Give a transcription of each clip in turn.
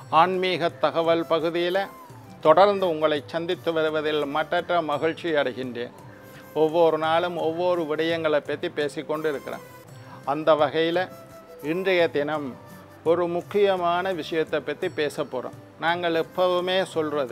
ஆன்மீக தகவல் பகுதியில் தொடர்ந்து உங்களை சந்தித்து வருவதில் மற்றற்ற மகிழ்ச்சி அடைகின்றேன் ஒவ்வொரு நாளும் ஒவ்வொரு விடயங்களை பற்றி பேசிக்கொண்டு இருக்கிறேன் அந்த வகையில் இன்றைய தினம் ஒரு முக்கியமான விஷயத்தை பற்றி பேச போகிறோம் நாங்கள் எப்பவுமே சொல்கிறது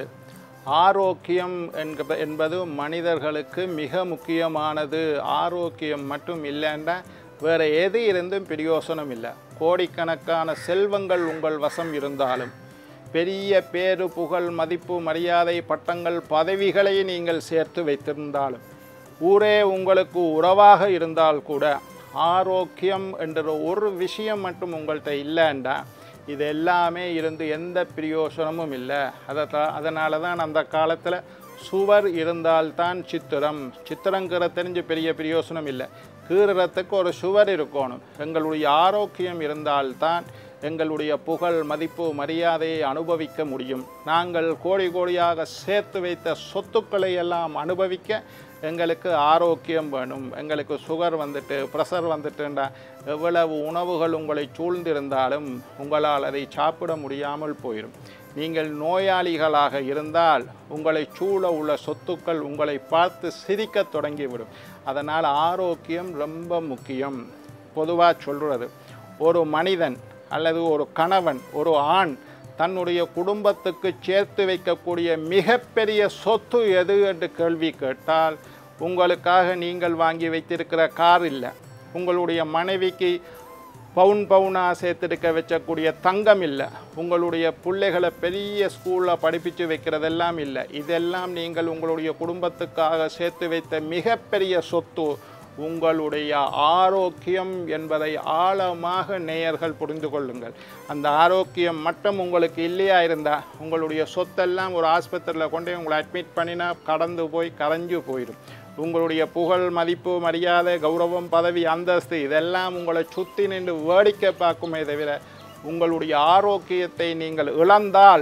ஆரோக்கியம் என்க என்பது மனிதர்களுக்கு மிக முக்கியமானது ஆரோக்கியம் மட்டும் இல்லைன்னா வேறு எது இருந்தும் பிரயோசனம் இல்லை கோடிக்கணக்கான செல்வங்கள் உங்கள் வசம் இருந்தாலும் பெரிய பேரு புகழ் மதிப்பு மரியாதை பட்டங்கள் பதவிகளை நீங்கள் சேர்த்து வைத்திருந்தாலும் ஊரே உங்களுக்கு உறவாக இருந்தால் கூட ஆரோக்கியம் என்ற ஒரு விஷயம் மட்டும் உங்கள்கிட்ட இல்லைண்டா இது எல்லாமே இருந்து எந்த பிரயோசனமும் இல்லை அதை அதனால தான் அந்த காலத்தில் சுவர் இருந்தால்தான் சித்திரம் சித்திரங்கிற தெரிஞ்சு பெரிய பிரயோசனம் இல்லை கீறுறதுக்கு ஒரு சுவர் இருக்கணும் எங்களுடைய ஆரோக்கியம் இருந்தால்தான் எங்களுடைய புகழ் மதிப்பு மரியாதையை அனுபவிக்க முடியும் நாங்கள் கோடி கோடியாக சேர்த்து வைத்த சொத்துக்களை எல்லாம் அனுபவிக்க எங்களுக்கு ஆரோக்கியம் வேணும் எங்களுக்கு சுகர் வந்துட்டு ப்ரெஷர் வந்துட்டுண்டா எவ்வளவு உணவுகள் உங்களை சூழ்ந்திருந்தாலும் உங்களால் அதை சாப்பிட முடியாமல் போயிடும் நீங்கள் நோயாளிகளாக இருந்தால் உங்களை சூழ உள்ள சொத்துக்கள் உங்களை பார்த்து சிரிக்க தொடங்கிவிடும் அதனால் ஆரோக்கியம் ரொம்ப முக்கியம் பொதுவாக சொல்கிறது ஒரு மனிதன் அல்லது ஒரு கணவன் ஒரு ஆண் தன்னுடைய குடும்பத்துக்கு சேர்த்து வைக்கக்கூடிய மிகப்பெரிய சொத்து எது என்று கேள்வி கேட்டால் உங்களுக்காக நீங்கள் வாங்கி வைத்திருக்கிற கார் இல்லை உங்களுடைய மனைவிக்கு பவுன் பவுனாக சேர்த்துருக்க வச்சக்கூடிய தங்கம் இல்லை உங்களுடைய பிள்ளைகளை பெரிய ஸ்கூலில் படிப்பிச்சு வைக்கிறதெல்லாம் இல்லை இதெல்லாம் நீங்கள் உங்களுடைய குடும்பத்துக்காக சேர்த்து வைத்த மிகப்பெரிய சொத்து உங்களுடைய ஆரோக்கியம் என்பதை ஆழமாக நேயர்கள் புரிந்து கொள்ளுங்கள் அந்த ஆரோக்கியம் மட்டும் உங்களுக்கு இல்லையா இருந்தால் உங்களுடைய சொத்தெல்லாம் ஒரு ஆஸ்பத்திரியில் கொண்டு போய் உங்களை அட்மிட் பண்ணினா கடந்து போய் கரைஞ்சு போயிடும் உங்களுடைய புகழ் மதிப்பு மரியாதை கௌரவம் பதவி அந்தஸ்து இதெல்லாம் உங்களை சுற்றி நின்று வேடிக்கை பார்க்குமே தவிர உங்களுடைய ஆரோக்கியத்தை நீங்கள் இழந்தால்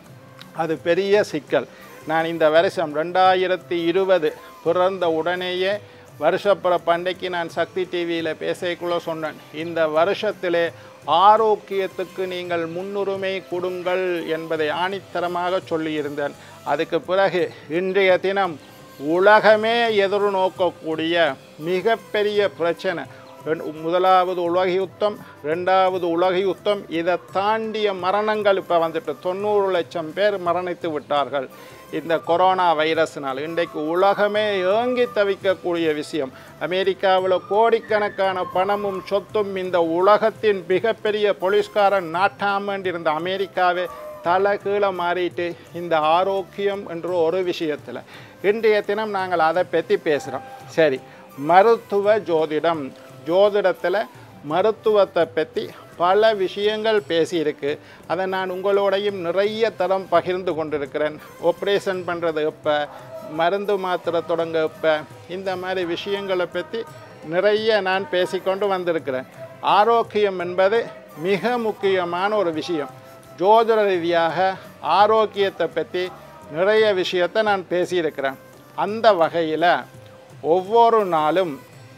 அது பெரிய சிக்கல் நான் இந்த வருஷம் ரெண்டாயிரத்தி இருபது பிறந்த உடனேயே வருஷப்புற பண்டைக்கு நான் சக்தி டிவியில் பேசக்குள்ள சொன்னேன் இந்த வருஷத்திலே ஆரோக்கியத்துக்கு நீங்கள் முன்னுரிமை கொடுங்கள் என்பதை ஆணித்தரமாக சொல்லியிருந்தேன் அதுக்கு பிறகு இன்றைய தினம் உலகமே எதிர்நோக்கக்கூடிய மிகப்பெரிய பிரச்சனை முதலாவது உலக யுத்தம் ரெண்டாவது உலக யுத்தம் இதை தாண்டிய மரணங்கள் இப்போ வந்துட்டு தொண்ணூறு லட்சம் பேர் மரணித்து விட்டார்கள் இந்த கொரோனா வைரஸ்னால் இன்றைக்கு உலகமே ஏங்கி தவிக்கக்கூடிய விஷயம் அமெரிக்காவில் கோடிக்கணக்கான பணமும் சொத்தும் இந்த உலகத்தின் மிகப்பெரிய போலீஸ்காரன் நாட்டாமன் இருந்த அமெரிக்காவே தலை கீழே மாறிட்டு இந்த ஆரோக்கியம் என்ற ஒரு விஷயத்தில் இன்றைய தினம் நாங்கள் அதை பற்றி பேசுகிறோம் சரி மருத்துவ ஜோதிடம் ஜோதிடத்தில் மருத்துவத்தை பற்றி பல விஷயங்கள் பேசியிருக்கு அதை நான் உங்களோடையும் நிறைய தரம் பகிர்ந்து கொண்டிருக்கிறேன் ஆப்ரேஷன் பண்ணுறது எப்போ மருந்து மாத்திரை தொடங்க எப்போ இந்த மாதிரி விஷயங்களை பற்றி நிறைய நான் பேசிக்கொண்டு வந்திருக்கிறேன் ஆரோக்கியம் என்பது மிக முக்கியமான ஒரு விஷயம் ஜோதிட ரீதியாக ஆரோக்கியத்தை பற்றி நிறைய விஷயத்தை நான் பேசியிருக்கிறேன் அந்த வகையில் ஒவ்வொரு நாளும்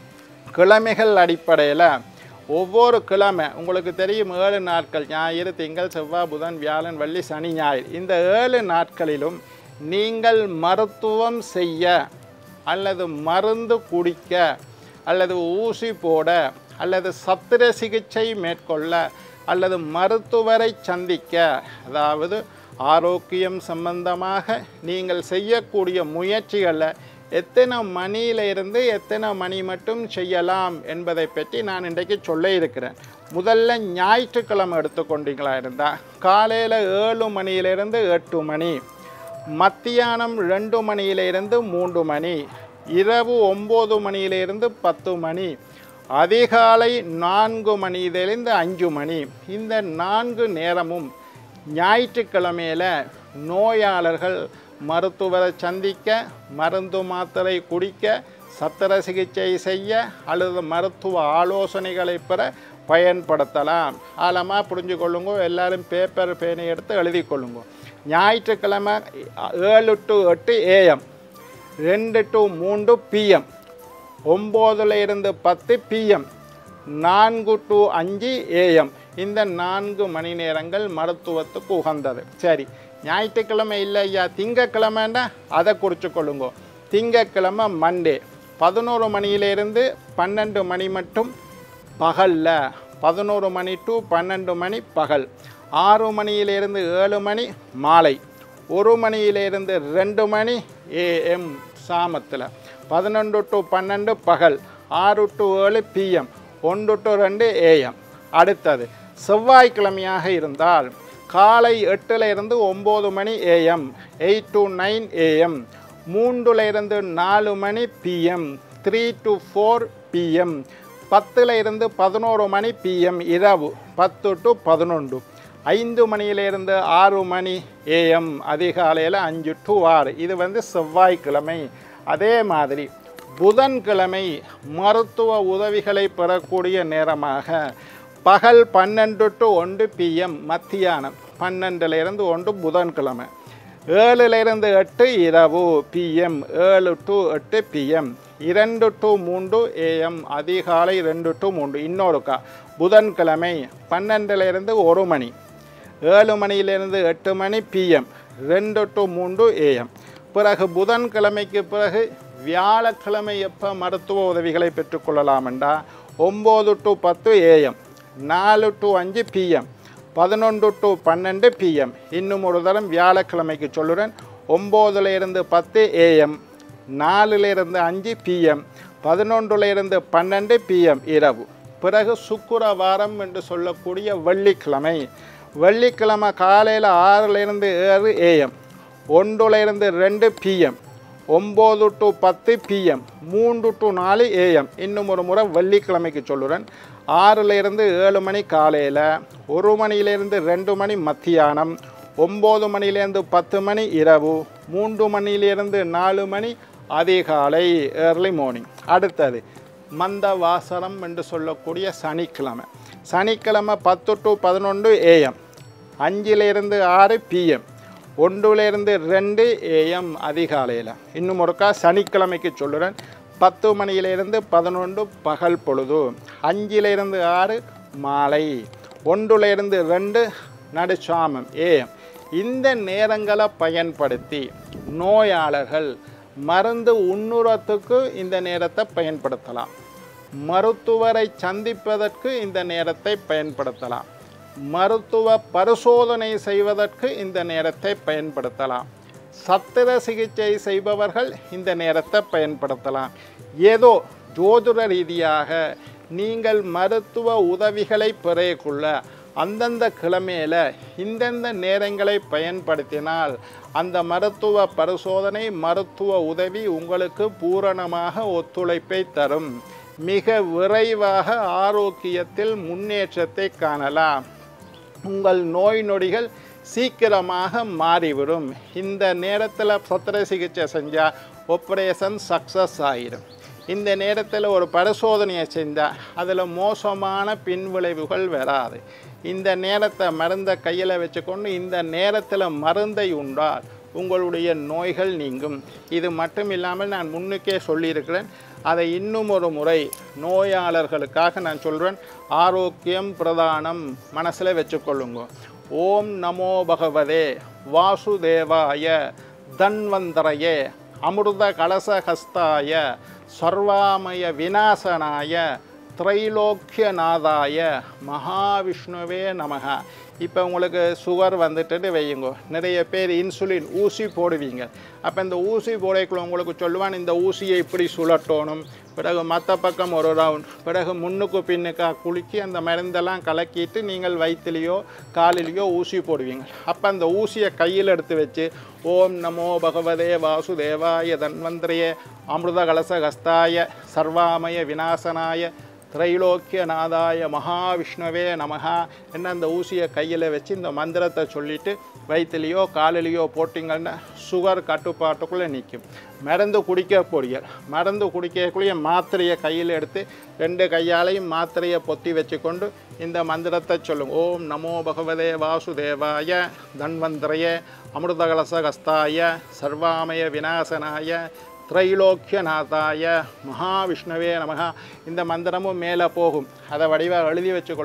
கிழமைகள் அடிப்படையில் ஒவ்வொரு கிழமை உங்களுக்கு தெரியும் ஏழு நாட்கள் ஞாயிறு திங்கள் செவ்வாய் புதன் வியாழன் வெள்ளி சனி ஞாயிறு இந்த ஏழு நாட்களிலும் நீங்கள் மருத்துவம் செய்ய அல்லது மருந்து குடிக்க அல்லது ஊசி போட அல்லது சத்திர சிகிச்சை மேற்கொள்ள அல்லது மருத்துவரை சந்திக்க அதாவது ஆரோக்கியம் சம்பந்தமாக நீங்கள் செய்யக்கூடிய முயற்சிகளை எத்தனை மணியிலிருந்து எத்தனை மணி மட்டும் செய்யலாம் என்பதை பற்றி நான் இன்றைக்கு சொல்ல இருக்கிறேன் முதல்ல ஞாயிற்றுக்கிழமை எடுத்துக்கொண்டீங்களா இருந்தால் காலையில் ஏழு மணியிலிருந்து எட்டு மணி மத்தியானம் ரெண்டு மணியிலிருந்து மூன்று மணி இரவு ஒம்பது மணியிலிருந்து பத்து மணி அதிகாலை நான்கு மணியிலிருந்து அஞ்சு மணி இந்த நான்கு நேரமும் ஞாயிற்றுக்கிழமையில் நோயாளர்கள் மருத்துவரை சந்திக்க மருந்து மாத்திரை குடிக்க சத்திர சிகிச்சை செய்ய அல்லது மருத்துவ ஆலோசனைகளை பெற பயன்படுத்தலாம் ஆழமாக புரிஞ்சு கொள்ளுங்க எல்லாரும் பேப்பர் பேனை எடுத்து எழுதி கொள்ளுங்க ஞாயிற்றுக்கிழமை ஏழு டு எட்டு ஏஎம் ரெண்டு டு மூன்று பிஎம் ஒம்போதுல இருந்து பத்து பிஎம் நான்கு டு அஞ்சு ஏஎம் இந்த நான்கு மணி நேரங்கள் மருத்துவத்துக்கு உகந்தது சரி ஞாயிற்றுக்கிழமை இல்லை ஐயா திங்கக்கிழமைன்னா அதை குறித்து கொள்ளுங்க திங்கக்கிழமை மண்டே பதினோரு மணியிலிருந்து பன்னெண்டு மணி மட்டும் பகலில் பதினோரு மணி டு பன்னெண்டு மணி பகல் ஆறு மணியிலிருந்து ஏழு மணி மாலை ஒரு மணியிலிருந்து ரெண்டு மணி ஏஎம் சாமத்தில் பதினொன்று டு பன்னெண்டு பகல் ஆறு டு ஏழு பிஎம் ஒன்று டு ரெண்டு ஏஎம் அடுத்தது செவ்வாய்க்கிழமையாக இருந்தால் காலை எட்டுல இருந்து ஒம்பது மணி AM eight to nine AM மூன்றுல இருந்து நாலு மணி PM three to four PM பத்தில் இருந்து பதினோரு மணி பிஎம் இரவு பத்து டு பதினொன்று ஐந்து மணியிலிருந்து ஆறு மணி ஏஎம் அதிகாலையில் அஞ்சு டு ஆறு இது வந்து செவ்வாய்க்கிழமை அதே மாதிரி புதன்கிழமை மருத்துவ உதவிகளை பெறக்கூடிய நேரமாக பகல் பன்னெண்டு டு ஒன்று பிஎம் மத்தியானம் பன்னெண்டுலேருந்து ஒன்று புதன்கிழமை ஏழுலேருந்து எட்டு இரவு பிஎம் ஏழு டு எட்டு பிஎம் இரண்டு டு மூன்று ஏஎம் அதிகாலை ரெண்டு டு மூன்று இன்னொருக்கா புதன்கிழமை பன்னெண்டுலேருந்து ஒரு மணி ஏழு மணியிலிருந்து எட்டு மணி பிஎம் ரெண்டு டு மூன்று ஏஎம் பிறகு புதன்கிழமைக்கு பிறகு வியாழக்கிழமை எப்போ மருத்துவ உதவிகளை பெற்றுக்கொள்ளலாம் என்றா ஒம்பது டு பத்து ஏஎம் நாலு டு அஞ்சு பிஎம் பதினொன்று டு பன்னெண்டு பிஎம் இன்னும் ஒரு தரம் வியாழக்கிழமைக்கு சொல்லுறேன் ஒம்போதுல இருந்து பத்து ஏஎம் நாலுல இருந்து அஞ்சு பிஎம் பதினொன்றுல இருந்து பன்னெண்டு பிஎம் இரவு பிறகு சுக்கிரவாரம் என்று சொல்லக்கூடிய வெள்ளிக்கிழமை வெள்ளிக்கிழமை காலையில் ஆறுலேருந்து ஏழு ஏஎம் ஒன்றுல இருந்து ரெண்டு பிஎம் ஒம்பது டு பத்து பிஎம் மூன்று டு நாலு ஏஎம் இன்னும் ஒரு முறை வெள்ளிக்கிழமைக்கு சொல்லுறேன் ஆறுல இருந்து ஏழு மணி காலையில் ஒரு மணியிலிருந்து ரெண்டு மணி மத்தியானம் ஒம்பது மணியிலேருந்து பத்து மணி இரவு மூன்று மணியிலிருந்து நாலு மணி அதிகாலை ஏர்லி மார்னிங் அடுத்தது மந்த வாசரம் என்று சொல்லக்கூடிய சனிக்கிழமை சனிக்கிழமை பத்து டு பதினொன்று ஏஎம் அஞ்சிலிருந்து ஆறு பிஎம் ஒன்றுலேருந்து ரெண்டு ஏஎம் அதிகாலையில் இன்னும் ஒருக்கா சனிக்கிழமைக்கு சொல்லுறேன் பத்து மணியிலிருந்து பதினொன்று பகல் பொழுது அஞ்சிலிருந்து ஆறு மாலை ஒன்றுலேருந்து ரெண்டு நடுச்சாமம் ஏஎம் இந்த நேரங்களை பயன்படுத்தி நோயாளர்கள் மருந்து உண்ணுறத்துக்கு இந்த நேரத்தை பயன்படுத்தலாம் மருத்துவரை சந்திப்பதற்கு இந்த நேரத்தை பயன்படுத்தலாம் மருத்துவ பரிசோதனை செய்வதற்கு இந்த நேரத்தை பயன்படுத்தலாம் சத்திர சிகிச்சை செய்பவர்கள் இந்த நேரத்தை பயன்படுத்தலாம் ஏதோ ஜோதிட ரீதியாக நீங்கள் மருத்துவ உதவிகளை பெறக்குள்ள அந்தந்த கிழமையில் இந்தந்த நேரங்களை பயன்படுத்தினால் அந்த மருத்துவ பரிசோதனை மருத்துவ உதவி உங்களுக்கு பூரணமாக ஒத்துழைப்பை தரும் மிக விரைவாக ஆரோக்கியத்தில் முன்னேற்றத்தை காணலாம் உங்கள் நோய் நொடிகள் சீக்கிரமாக மாறிவிடும் இந்த நேரத்தில் சத்திர சிகிச்சை செஞ்சால் ஆப்ரேஷன் சக்ஸஸ் ஆகிடும் இந்த நேரத்தில் ஒரு பரிசோதனையை செஞ்சால் அதில் மோசமான பின்விளைவுகள் வராது இந்த நேரத்தை மருந்தை கையில் வச்சுக்கொண்டு இந்த நேரத்தில் மருந்தை உண்டால் உங்களுடைய நோய்கள் நீங்கும் இது மட்டும் இல்லாமல் நான் முன்னுக்கே சொல்லியிருக்கிறேன் அதை இன்னும் ஒரு முறை நோயாளர்களுக்காக நான் சொல்கிறேன் ஆரோக்கியம் பிரதானம் மனசில் வச்சுக்கொள்ளுங்க ஓம் நமோ பகவதே வாசுதேவாய தன்வந்தரையே அமிர்த கலசஹஸ்தாய சர்வாமய விநாசனாய திரைலோக்கியநாதாய மகாவிஷ்ணுவே நமக இப்போ உங்களுக்கு சுகர் வந்துட்டு வையுங்க நிறைய பேர் இன்சுலின் ஊசி போடுவீங்க அப்போ இந்த ஊசி போடக்குள்ள உங்களுக்கு சொல்லுவான் இந்த ஊசியை இப்படி சுழட்டணும் பிறகு மற்ற பக்கம் ஒரு ரவுண்ட் பிறகு முன்னுக்கு பின்னுக்கா குலுக்கி அந்த மருந்தெல்லாம் கலக்கிட்டு நீங்கள் வயிற்றுலையோ காலிலேயோ ஊசி போடுவீங்க அப்போ அந்த ஊசியை கையில் எடுத்து வச்சு ஓம் நமோ பகவதே வாசுதேவாய தன்வந்திரியே அமிர்த கலச கஸ்தாய சர்வாமய விநாசனாய திரைலோக்கியநாதாய மகாவிஷ்ணுவே நமகா என்ன அந்த ஊசியை கையில் வச்சு இந்த மந்திரத்தை சொல்லிட்டு வயிற்றுலையோ காலிலையோ போட்டிங்கன்னா சுகர் கட்டுப்பாட்டுக்குள்ளே நிற்கும் மருந்து குடிக்க போறீங்க மருந்து குடிக்கக்கூடிய மாத்திரையை கையில் எடுத்து ரெண்டு கையாலையும் மாத்திரையை பொத்தி வச்சுக்கொண்டு இந்த மந்திரத்தை சொல்லுங்க ஓம் நமோ பகவதே வாசுதேவாய தன்வந்திரய அமிர்தகலச கஸ்தாய சர்வாமய விநாசனாய திரைலோக்கியநாதாய மகாவிஷ்ணுவே நமகா இந்த மந்திரமும் மேலே போகும் அதை வடிவாக எழுதி வச்சுக்கொள்ளுங்க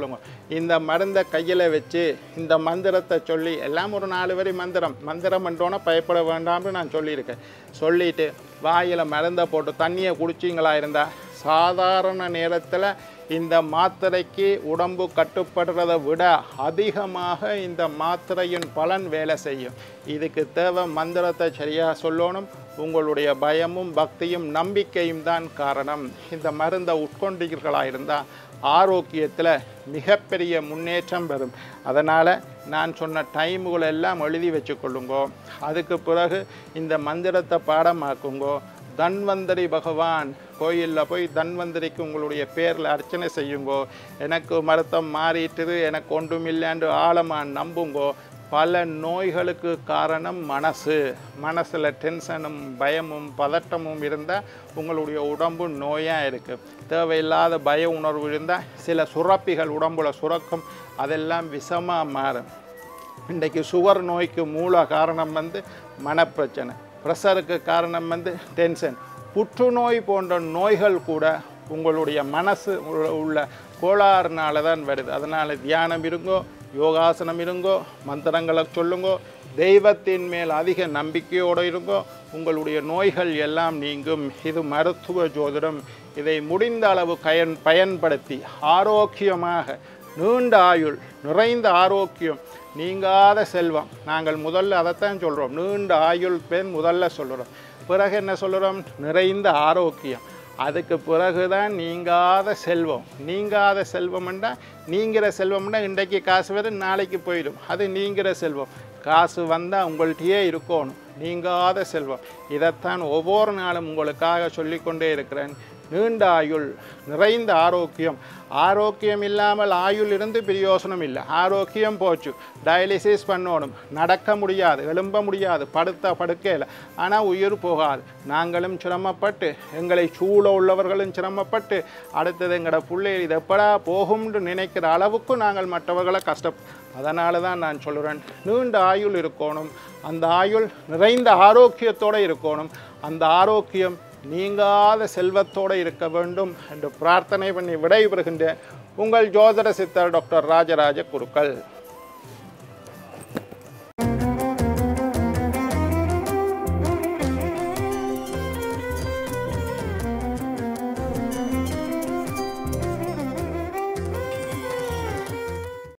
இந்த மருந்தை கையில் வச்சு இந்த மந்திரத்தை சொல்லி எல்லாம் ஒரு நாலு வரி மந்திரம் மந்திரம் என்றோன்னே பயப்பட வேண்டாம்னு நான் சொல்லியிருக்கேன் சொல்லிட்டு வாயில் மருந்தை போட்டு தண்ணியை குடிச்சிங்களா இருந்தால் சாதாரண நேரத்தில் இந்த மாத்திரைக்கு உடம்பு கட்டுப்படுறதை விட அதிகமாக இந்த மாத்திரையின் பலன் வேலை செய்யும் இதுக்கு தேவை மந்திரத்தை சரியாக சொல்லணும் உங்களுடைய பயமும் பக்தியும் நம்பிக்கையும் தான் காரணம் இந்த மருந்தை உட்கொண்டீர்களா இருந்தால் ஆரோக்கியத்தில் மிகப்பெரிய முன்னேற்றம் வரும் அதனால் நான் சொன்ன டைமுகள் எல்லாம் எழுதி வச்சுக்கொள்ளுங்கோ அதுக்கு பிறகு இந்த மந்திரத்தை பாடமாக்குங்கோ தன்வந்தரி பகவான் கோயிலில் போய் தன்வந்தரிக்கு உங்களுடைய பேரில் அர்ச்சனை செய்யுங்கோ எனக்கு மருத்துவம் மாறிட்டுது எனக்கு ஒன்றுமில்லைன்னு ஆழமாக நம்புங்கோ பல நோய்களுக்கு காரணம் மனசு மனசில் டென்ஷனும் பயமும் பதட்டமும் இருந்தால் உங்களுடைய உடம்பு நோயாக இருக்குது தேவையில்லாத பய உணர்வு இருந்தால் சில சுரப்பிகள் உடம்புல சுரக்கும் அதெல்லாம் விஷமாக மாறும் இன்றைக்கு சுகர் நோய்க்கு மூல காரணம் வந்து மனப்பிரச்சனை ப்ரெஷருக்கு காரணம் வந்து டென்ஷன் புற்றுநோய் போன்ற நோய்கள் கூட உங்களுடைய மனசு உள்ள- உள்ள கோளாறுனால தான் வருது அதனால் தியானம் இருங்கோ யோகாசனம் இருங்கோ மந்திரங்களை சொல்லுங்கோ தெய்வத்தின் மேல் அதிக நம்பிக்கையோடு இருங்கோ உங்களுடைய நோய்கள் எல்லாம் நீங்கும் இது மருத்துவ ஜோதிடம் இதை முடிந்த அளவு பயன் பயன்படுத்தி ஆரோக்கியமாக நீண்ட ஆயுள் நிறைந்த ஆரோக்கியம் நீங்காத செல்வம் நாங்கள் முதல்ல அதைத்தான் சொல்கிறோம் நீண்ட ஆயுள் பேர் முதல்ல சொல்கிறோம் பிறகு என்ன சொல்கிறோம் நிறைந்த ஆரோக்கியம் அதுக்கு பிறகுதான் நீங்காத செல்வம் நீங்காத செல்வம்னா நீங்கிற செல்வம்னா இன்றைக்கு காசு வரும் நாளைக்கு போயிடும் அது நீங்கிற செல்வம் காசு வந்தால் உங்கள்கிட்டயே இருக்கணும் நீங்காத செல்வம் இதைத்தான் ஒவ்வொரு நாளும் உங்களுக்காக சொல்லிக்கொண்டே இருக்கிறேன் நீண்ட ஆயுள் நிறைந்த ஆரோக்கியம் ஆரோக்கியம் இல்லாமல் ஆயுள் இருந்து பிரயோசனம் இல்லை ஆரோக்கியம் போச்சு டயாலிசிஸ் பண்ணணும் நடக்க முடியாது எழும்ப முடியாது படுத்த படுக்கையில் ஆனால் உயிர் போகாது நாங்களும் சிரமப்பட்டு எங்களை சூழ உள்ளவர்களும் சிரமப்பட்டு அடுத்தது எங்களோட பிள்ளைகள் இது எப்படா போகும்னு நினைக்கிற அளவுக்கு நாங்கள் மற்றவர்களை கஷ்டம் அதனால தான் நான் சொல்கிறேன் நீண்ட ஆயுள் இருக்கணும் அந்த ஆயுள் நிறைந்த ஆரோக்கியத்தோடு இருக்கணும் அந்த ஆரோக்கியம் நீங்காத செல்வத்தோடு இருக்க வேண்டும் என்று பிரார்த்தனை பண்ணி விடைபெறுகின்றேன் உங்கள் ஜோதிட சித்தர் டாக்டர் ராஜராஜ குருக்கள்